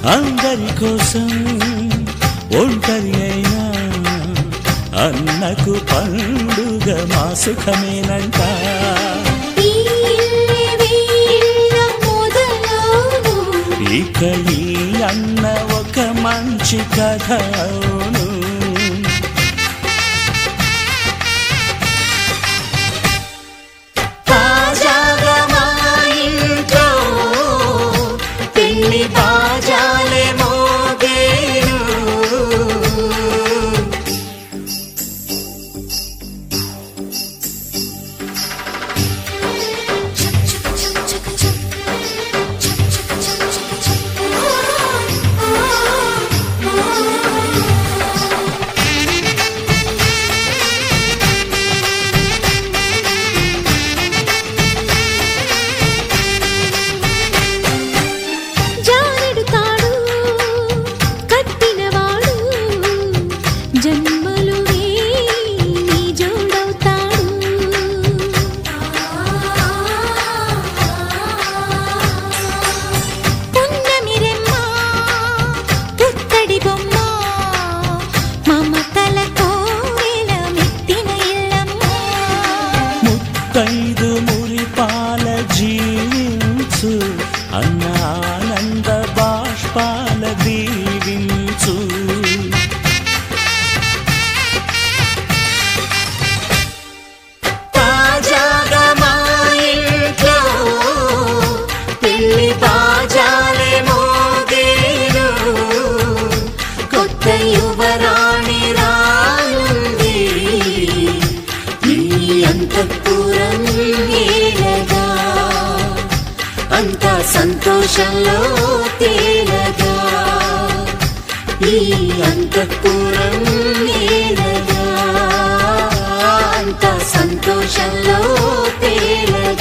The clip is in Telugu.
అందరి కోసం ఒంటరి అయినా అన్నకు పండుగ మా సుఖమేనంట ఈ ఇల్లే వీళ్ళ మొదలవును ఇక ఈ అన్న ఒక మంచి కథ అవును తాజాగా మా ఇంట్లో పెళ్లి బాజాలే మోగేను జానెడు తాడు కట్టినవాడు జన్మలు నీ జోడవుతాడు పున్నమిరెమ్మ పుత్తడి బొమ్మ మమతల కోవెల మెత్తిన ఇల్లమ్మ ముత్తైదు మురిపాల జీవించు అన్న ఆనంద బాష్పాల దీవించు తాజాగా మా ఇంట్లో పెళ్లి బాజాలే మోగేను కొత్త యువరాణి రానుంది ఈ అంతఃపురం ఏలగా అంత సంతోషంలో తేలగా ఈ అంతఃపురం ఏలగా అంత సంతోషంలో తేలగా